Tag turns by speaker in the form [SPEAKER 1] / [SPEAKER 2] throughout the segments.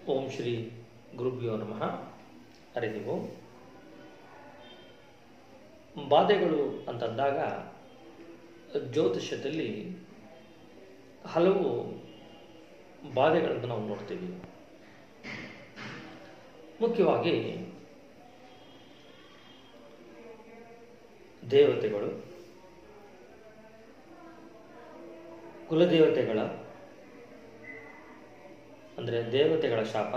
[SPEAKER 1] ಓಂ ಶ್ರೀ ಗುರುಭ್ಯೋ ನಮಃ ಹರಿ ಓಂ ಬಾಧೆಗಳು ಅಂತಂದಾಗ ಜ್ಯೋತಿಷ್ಯದಲ್ಲಿ ಹಲವು ಬಾಧೆಗಳನ್ನು ನಾವು ನೋಡ್ತೀವಿ ಮುಖ್ಯವಾಗಿ ದೇವತೆಗಳು ಕುಲದೇವತೆಗಳ ಅಂದರೆ ದೇವತೆಗಳ ಶಾಪ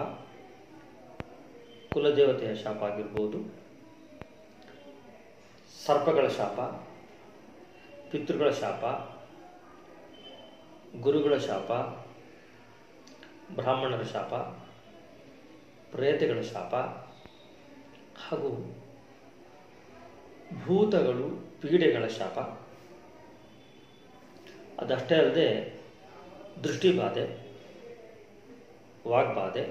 [SPEAKER 1] ಕುಲದೇವತೆಯ ಶಾಪ ಆಗಿರ್ಬೋದು ಸರ್ಪಗಳ ಶಾಪ ಪಿತೃಗಳ ಶಾಪ ಗುರುಗಳ ಶಾಪ ಬ್ರಾಹ್ಮಣರ ಶಾಪ ಪ್ರೇತಗಳ ಶಾಪ ಹಾಗೂ ಭೂತಗಳು ಪೀಡೆಗಳ ಶಾಪ ಅದಷ್ಟೇ ಅಲ್ಲದೆ ದೃಷ್ಟಿಬಾಧೆ ವಾಗ್ಬಾಧೆ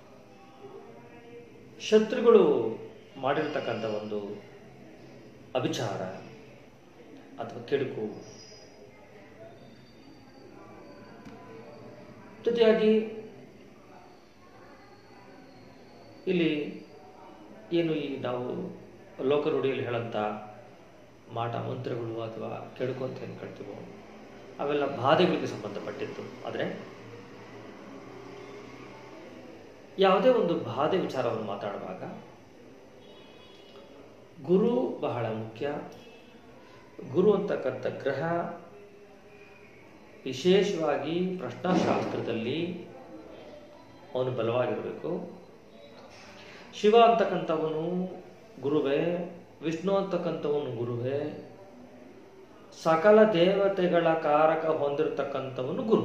[SPEAKER 1] ಶತ್ರುಗಳು ಮಾಡಿರ್ತಕ್ಕಂಥ ಒಂದು ಅಭಿಚಾರ ಅಥವಾ ಕೆಡುಕು ಜೊತೆಯಾಗಿ ಇಲ್ಲಿ ಏನು ಈ ನಾವು ಲೋಕರುಡಿಯಲ್ಲಿ ಹೇಳಂಥ ಮಾಟ ಮಂತ್ರಗಳು ಅಥವಾ ಕೆಡುಕು ಅಂತ ಏನು ಕಳ್ತೀವೋ ಅವೆಲ್ಲ ಬಾಧೆಗಳಿಗೆ ಸಂಬಂಧಪಟ್ಟಿತ್ತು ಆದರೆ ಯಾವುದೇ ಒಂದು ಬಾಧೆ ವಿಚಾರವನ್ನು ಮಾತಾಡುವಾಗ ಗುರು ಬಹಳ ಮುಖ್ಯ ಗುರು ಅಂತಕ್ಕಂಥ ಗ್ರಹ ವಿಶೇಷವಾಗಿ ಪ್ರಶ್ನಾಶಾಸ್ತ್ರದಲ್ಲಿ ಅವನು ಬಲವಾಗಿರಬೇಕು ಶಿವ ಅಂತಕ್ಕಂಥವನು ಗುರುವೇ ವಿಷ್ಣು ಅಂತಕ್ಕಂಥವನು ಗುರುವೇ ಸಕಲ ದೇವತೆಗಳ ಕಾರಕ ಹೊಂದಿರತಕ್ಕಂಥವನು ಗುರು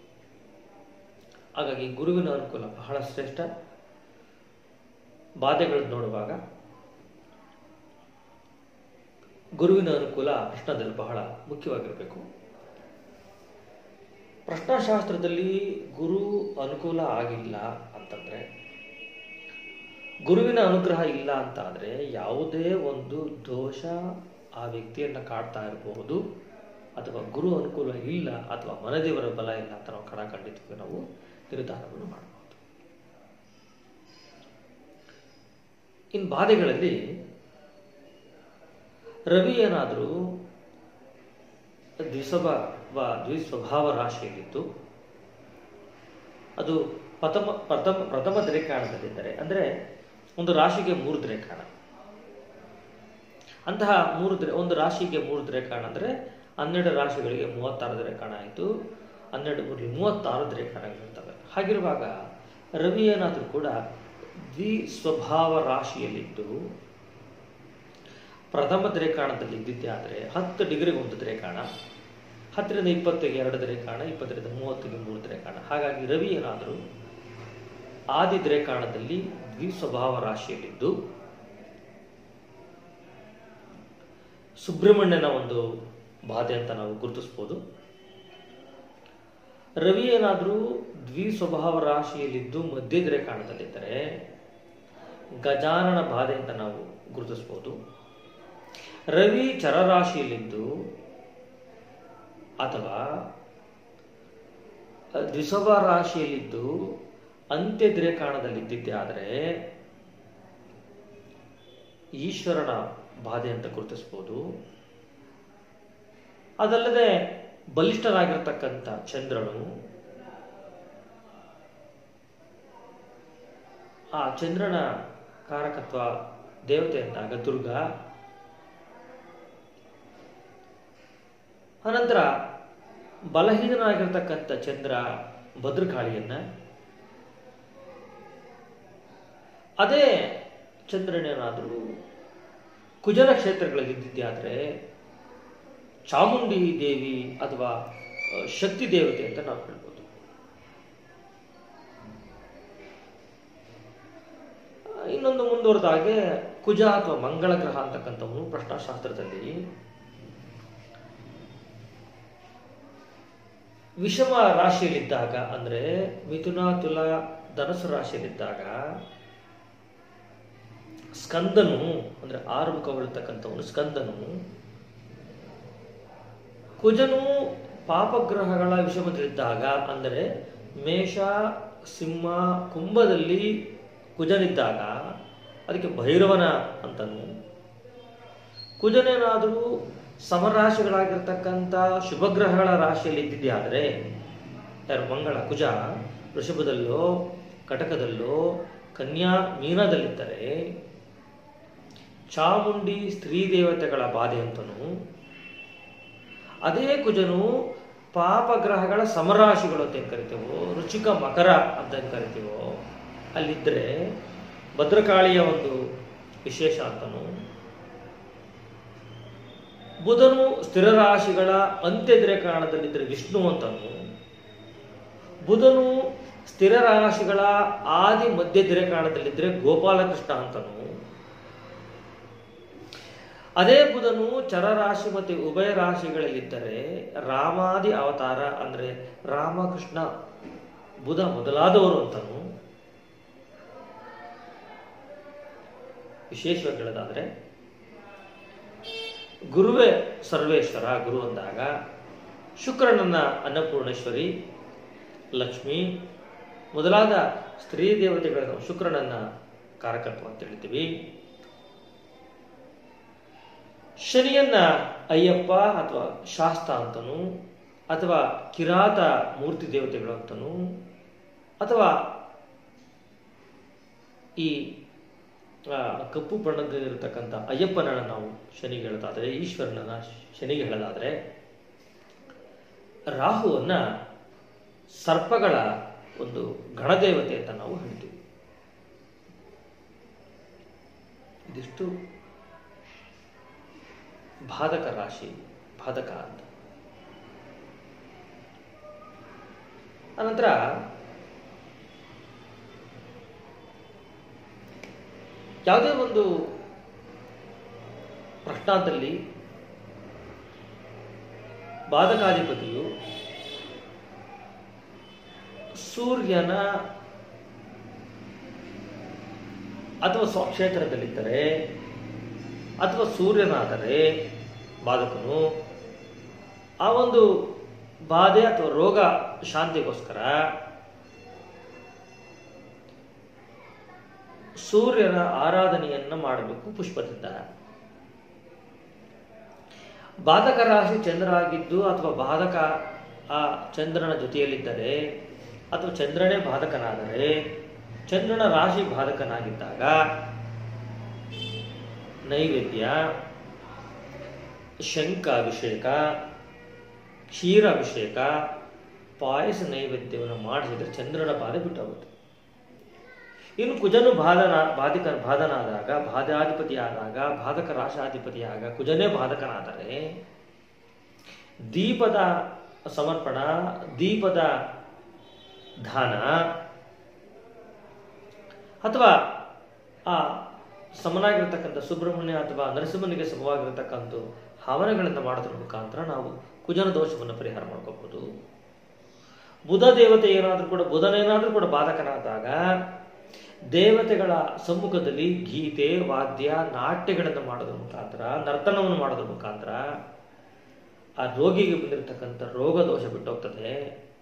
[SPEAKER 1] ಹಾಗಾಗಿ ಗುರುವಿನ ಅನುಕೂಲ ಬಹಳ ಶ್ರೇಷ್ಠ ಬಾಧೆಗಳನ್ನು ನೋಡುವಾಗ ಗುರುವಿನ ಅನುಕೂಲ ಪ್ರಶ್ನದಲ್ಲಿ ಬಹಳ ಮುಖ್ಯವಾಗಿರಬೇಕು ಪ್ರಶ್ನಾಶಾಸ್ತ್ರದಲ್ಲಿ ಗುರು ಅನುಕೂಲ ಆಗಿಲ್ಲ ಅಂತಂದ್ರೆ ಗುರುವಿನ ಅನುಗ್ರಹ ಇಲ್ಲ ಅಂತ ಆದರೆ ಯಾವುದೇ ಒಂದು ದೋಷ ಆ ವ್ಯಕ್ತಿಯನ್ನು ಕಾಡ್ತಾ ಇರಬಹುದು ಅಥವಾ ಗುರು ಅನುಕೂಲ ಇಲ್ಲ ಅಥವಾ ಮನದೇವರ ಬಲ ಇಲ್ಲ ಅಂತ ನಾವು ಕಣ ಖಂಡಿತವಾಗಿ ನಾವು ನಿರ್ಧಾರವನ್ನು ಮಾಡಬಹುದು ಇನ್ನು ಬಾಧೆಗಳಲ್ಲಿ ರವಿ ಏನಾದರೂ ದ್ವಿಸಭ ದ್ವಿಸ್ವಭಾವ ರಾಶಿಯಲ್ಲಿದ್ದು ಅದು ಪ್ರಥಮ ಪ್ರಥಮ ಪ್ರಥಮ ದ್ರೇಕಾಣದಲ್ಲಿದ್ದರೆ ಅಂದರೆ ಒಂದು ರಾಶಿಗೆ ಮೂರು ದ್ರೇಕಾಣ ಅಂತಹ ಮೂರು ದ್ರೆ ಒಂದು ರಾಶಿಗೆ ಮೂರು ದ್ರೇಕಾಣ ಅಂದರೆ ಹನ್ನೆರಡು ರಾಶಿಗಳಿಗೆ ಮೂವತ್ತಾರು ದ್ರೇಕಾಣ ಆಯಿತು ಹನ್ನೆರಡು ಮೂರು ಮೂವತ್ತಾರು ದ್ರೇಕಾಣಗಳಿರ್ತವೆ ಹಾಗಿರುವಾಗ ರವಿ ಏನಾದರೂ ಕೂಡ ದ್ವಿಸ್ವಭಾವ ರಾಶಿಯಲ್ಲಿದ್ದು ಪ್ರಥಮ ದ್ರೇಕಾಣದಲ್ಲಿ ಇದ್ದಿದ್ದೆ ಆದರೆ ಹತ್ತು ಡಿಗ್ರಿಗೆ ಒಂದು ದ್ರೇಕಾಣ ಹತ್ತರಿಂದ ಇಪ್ಪತ್ತಿಗೆ ಎರಡು ದ್ರೇಕಾಣ ಇಪ್ಪತ್ತರಿಂದ ಮೂವತ್ತಿಗೆ ಮೂರು ದ್ರೇಕಾಣ ಹಾಗಾಗಿ ರವಿ ಏನಾದರೂ ಆದಿ ದ್ರೇಕಾಣದಲ್ಲಿ ದ್ವಿಸ್ವಭಾವ ರಾಶಿಯಲ್ಲಿದ್ದು ಸುಬ್ರಹ್ಮಣ್ಯನ ಒಂದು ಬಾಧೆ ಅಂತ ನಾವು ಗುರುತಿಸ್ಬೋದು ರವಿ ಏನಾದರೂ ದ್ವಿಸ್ವಭಾವ ರಾಶಿಯಲ್ಲಿದ್ದು ಮಧ್ಯ ದ್ರೇಕಾಣದಲ್ಲಿದ್ದರೆ ಗಜಾನನ ಬಾಧೆ ಅಂತ ನಾವು ಗುರುತಿಸ್ಬೋದು ರವಿ ಚರರಾಶಿಯಲ್ಲಿದ್ದು ಅಥವಾ ದ್ವಿಸಭ ರಾಶಿಯಲ್ಲಿದ್ದು ಅಂತ್ಯ ದ್ರೇಕಾಣದಲ್ಲಿದ್ದಿದ್ದೆ ಆದರೆ ಈಶ್ವರನ ಬಾಧೆ ಅಂತ ಗುರುತಿಸ್ಬೋದು ಅದಲ್ಲದೆ ಬಲಿಷ್ಠರಾಗಿರ್ತಕ್ಕಂಥ ಚಂದ್ರನು ಆ ಚಂದ್ರನ ಕಾರಕತ್ವ ದೇವತೆ ಅಂದಾಗ ದುರ್ಗ ಅನಂತರ ಬಲಹೀನನಾಗಿರ್ತಕ್ಕಂಥ ಚಂದ್ರ ಭದ್ರಕಾಳಿಯನ್ನ ಅದೇ ಚಂದ್ರನೇನಾದರೂ ಕುಜನ ಕ್ಷೇತ್ರಗಳಲ್ಲಿ ಇದ್ದಿದ್ದೆ ಆದರೆ ಚಾಮುಂಡಿ ದೇವಿ ಅಥವಾ ಶಕ್ತಿ ದೇವತೆ ಅಂತ ನಾವು ಹೇಳ್ಬೋದು ಇನ್ನೊಂದು ಮುಂದುವರೆದ ಹಾಗೆ ಕುಜ ಅಥವಾ ಮಂಗಳ ಗ್ರಹ ಅಂತಕ್ಕಂಥವನು ಪ್ರಶ್ನಾಶಾಸ್ತ್ರದಲ್ಲಿ ವಿಷಮ ರಾಶಿಯಲ್ಲಿದ್ದಾಗ ಅಂದರೆ ಮಿಥುನ ತುಲ ಧನಸು ರಾಶಿಯಲ್ಲಿದ್ದಾಗ ಸ್ಕಂದನು ಅಂದರೆ ಆರು ಮುಖಗಳಿರ್ತಕ್ಕಂಥವನು ಸ್ಕಂದನು ಕುಜನು ಪಾಪಗ್ರಹಗಳ ವಿಷಮದಲ್ಲಿದ್ದಾಗ ಅಂದರೆ ಮೇಷ ಸಿಂಹ ಕುಂಭದಲ್ಲಿ ಕುಜನಿದ್ದಾಗ ಅದಕ್ಕೆ ಭೈರವನ ಅಂತನು ಕುಜನೇನಾದರೂ ಸಮರಾಶಿಗಳಾಗಿರ್ತಕ್ಕಂಥ ಶುಭಗ್ರಹಗಳ ರಾಶಿಯಲ್ಲಿ ಇದ್ದಿದ್ದೇ ಆದರೆ ಯಾರು ಮಂಗಳ ಕುಜ ವೃಷಭದಲ್ಲೋ ಕಟಕದಲ್ಲೋ ಕನ್ಯಾ ಮೀನದಲ್ಲಿದ್ದರೆ ಚಾಮುಂಡಿ ಸ್ತ್ರೀ ದೇವತೆಗಳ ಬಾಧೆ ಅಂತನು ಅದೇ ಕುಜನು ಪಾಪಗ್ರಹಗಳ ಸಮರಾಶಿಗಳು ಅಂತ ಏನ್ ಕರಿತೀವೋ ರುಚಿಕ ಮಕರ ಅಂತ ಏನ್ ಕರಿತೀವೋ ಅಲ್ಲಿದ್ದರೆ ಭದ್ರಕಾಳಿಯ ಒಂದು ವಿಶೇಷ ಅಂತನು ಬುಧನು ಸ್ಥಿರ ರಾಶಿಗಳ ಅಂತ್ಯದ್ರೆ ಕಾರಣದಲ್ಲಿದ್ದರೆ ವಿಷ್ಣು ಅಂತನು ಬುಧನು ಸ್ಥಿರ ರಾಶಿಗಳ ಆದಿ ಮಧ್ಯ ದಿರೆ ಕಾರಣದಲ್ಲಿದ್ದರೆ ಗೋಪಾಲಕೃಷ್ಣ ಅಂತನು ಅದೇ ಬುಧನು ಚರರಾಶಿ ಮತ್ತು ಉಭಯ ರಾಶಿಗಳಲ್ಲಿದ್ದರೆ ರಾಮಾದಿ ಅವತಾರ ಅಂದ್ರೆ ರಾಮಕೃಷ್ಣ ಬುಧ ಮೊದಲಾದವರು ಅಂತನು ವಿಶೇಷವಾಗಿ ಹೇಳೋದಾದ್ರೆ ಗುರುವೇ ಸರ್ವೇಶ್ವರ ಗುರು ಅಂದಾಗ ಶುಕ್ರನನ್ನ ಅನ್ನಪೂರ್ಣೇಶ್ವರಿ ಲಕ್ಷ್ಮಿ ಮೊದಲಾದ ಸ್ತ್ರೀ ದೇವತೆಗಳ ಶುಕ್ರನನ್ನ ಕಾರಕತ್ವ ಅಂತ ಹೇಳ್ತೀವಿ ಶನಿಯನ್ನ ಅಯ್ಯಪ್ಪ ಅಥವಾ ಶಾಸ್ತ ಅಂತನೂ ಅಥವಾ ಕಿರಾತ ಮೂರ್ತಿ ದೇವತೆಗಳು ಅಂತನೂ ಅಥವಾ ಈ ಆ, ಕಪ್ಪು ಬಣ್ಣದಲ್ಲಿರತಕ್ಕಂಥ ಅಯ್ಯಪ್ಪನನ್ನ ನಾವು ಶನಿಗೆ ಹೇಳೋದಾದ್ರೆ ಈಶ್ವರನನ್ನ ಶನಿಗೆ ಹೇಳೋದಾದ್ರೆ ರಾಹುವನ್ನ ಸರ್ಪಗಳ ಒಂದು ಗಣದೇವತೆ ಅಂತ ನಾವು ಹೇಳ್ತೀವಿ ಇದಿಷ್ಟು ಬಾಧಕ ರಾಶಿ ಬಾಧಕ ಅಂತ ಅನಂತರ ಯಾವುದೇ ಒಂದು ಪ್ರಶ್ನಾಂತದಲ್ಲಿ ಬಾಧಕಾಧಿಪತಿಯು ಸೂರ್ಯನ ಅಥವಾ ಸ್ವಕ್ಷೇತ್ರದಲ್ಲಿದ್ದರೆ ಅಥವಾ ಸೂರ್ಯನಾದರೆ ಬಾಧಕನು ಆ ಒಂದು ಬಾಧೆ ಅಥವಾ ರೋಗ ಶಾಂತಿಗೋಸ್ಕರ ಸೂರ್ಯನ ಆರಾಧನೆಯನ್ನ ಮಾಡಬೇಕು ಪುಷ್ಪದಿಂದ ಬಾಧಕ ರಾಶಿ ಚಂದ್ರ ಆಗಿದ್ದು ಅಥವಾ ಬಾಧಕ ಆ ಚಂದ್ರನ ಜೊತೆಯಲ್ಲಿದ್ದರೆ ಅಥವಾ ಚಂದ್ರನೇ ಬಾಧಕನಾದರೆ ಚಂದ್ರನ ರಾಶಿ ಬಾಧಕನಾಗಿದ್ದಾಗ ನೈವೇದ್ಯ ಶಂಕ ಅಭಿಷೇಕ ಕ್ಷೀರ ಅಭಿಷೇಕ ಪಾಯಸ ನೈವೇದ್ಯವನ್ನು ಮಾಡಿಸಿದ್ರೆ ಚಂದ್ರನ ಬಾಧೆ ಬಿಟ್ಟೋಗುತ್ತೆ ಇನ್ನು ಕುಜನು ಬಾಧನ ಬಾಧಿಕ ಬಾಧನಾದಾಗ ಬಾಧಾಧಿಪತಿಯಾದಾಗ ಬಾಧಕ ರಾಶಾಧಿಪತಿಯಾಗ ಕುಜನೇ ಬಾಧಕನಾದರೆ ದೀಪದ ಸಮರ್ಪಣ ದೀಪದ ದಾನ ಅಥವಾ ಆ ಸಮನಾಗಿರ್ತಕ್ಕಂಥ ಸುಬ್ರಹ್ಮಣ್ಯ ಅಥವಾ ನರಸಿಂಹನಿಗೆ ಸಮವಾಗಿರ್ತಕ್ಕಂಥ ಹವನಗಳನ್ನು ಮಾಡೋದ್ರ ಮುಖಾಂತರ ನಾವು ಕುಜನ ದೋಷವನ್ನು ಪರಿಹಾರ ಮಾಡ್ಕೋಬಹುದು ಬುಧ ದೇವತೆ ಏನಾದರೂ ಕೂಡ ಬುಧನೇನಾದರೂ ಕೂಡ ಬಾಧಕನಾದಾಗ ದೇವತೆಗಳ ಸಮ್ಮುಖದಲ್ಲಿ ಗೀತೆ ವಾದ್ಯ ನಾಟ್ಯಗಳನ್ನು ಮಾಡೋದ್ರ ಮುಖಾಂತರ ನರ್ತನವನ್ನು ಮಾಡೋದ್ರ ಮುಖಾಂತರ ಆ ರೋಗಿಗೆ ಬಂದಿರತಕ್ಕಂಥ ರೋಗ ದೋಷ ಬಿಟ್ಟೋಗ್ತದೆ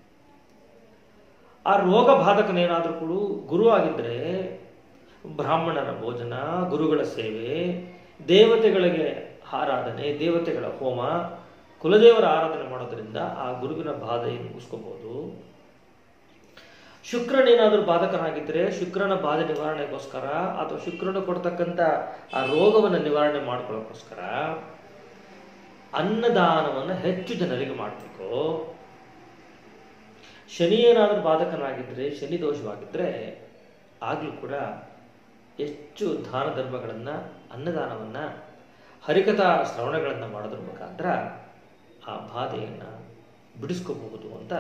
[SPEAKER 1] ಆ ರೋಗ ಬಾಧಕನೇನಾದರೂ ಕೂಡ ಗುರು ಆಗಿದ್ರೆ ಬ್ರಾಹ್ಮಣರ ಭೋಜನ ಗುರುಗಳ ಸೇವೆ ದೇವತೆಗಳಿಗೆ ಆರಾಧನೆ ದೇವತೆಗಳ ಹೋಮ ಕುಲದೇವರ ಆರಾಧನೆ ಮಾಡೋದ್ರಿಂದ ಆ ಗುರುವಿನ ಬಾಧೆಯನ್ನು ಮುಗಿಸ್ಕೋಬಹುದು ಶುಕ್ರನೇನಾದರೂ ಬಾಧಕನಾಗಿದ್ದರೆ ಶುಕ್ರನ ಬಾಧೆ ನಿವಾರಣೆಗೋಸ್ಕರ ಅಥವಾ ಶುಕ್ರನ ಕೊಡ್ತಕ್ಕಂಥ ಆ ರೋಗವನ್ನು ನಿವಾರಣೆ ಮಾಡ್ಕೊಳ್ಳೋಕ್ಕೋಸ್ಕರ ಅನ್ನದಾನವನ್ನು ಹೆಚ್ಚು ಜನರಿಗೆ ಮಾಡಬೇಕು ಶನಿ ಏನಾದರೂ ಬಾಧಕನಾಗಿದ್ದರೆ ಶನಿ ದೋಷವಾಗಿದ್ದರೆ ಆಗಲೂ ಕೂಡ ಹೆಚ್ಚು ದಾನ ಧರ್ಮಗಳನ್ನು ಅನ್ನದಾನವನ್ನು ಹರಿಕಥಾ ಶ್ರವಣಗಳನ್ನು ಮಾಡೋದ್ರ ಮುಖಾಂತರ ಆ ಬಾಧೆಯನ್ನು ಬಿಡಿಸ್ಕೋಬಹುದು ಅಂತ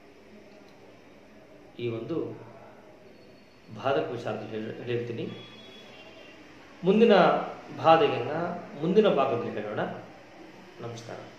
[SPEAKER 1] ಈ ಒಂದು ಬಾಧಕ ವಿಚಾರದಲ್ಲಿ ಹೇಳಿ ಹೇಳ್ತೀನಿ ಮುಂದಿನ ಬಾಧೆಯನ್ನು ಮುಂದಿನ ಭಾಗದಲ್ಲಿ ಹೇಳೋಣ ನಮಸ್ಕಾರ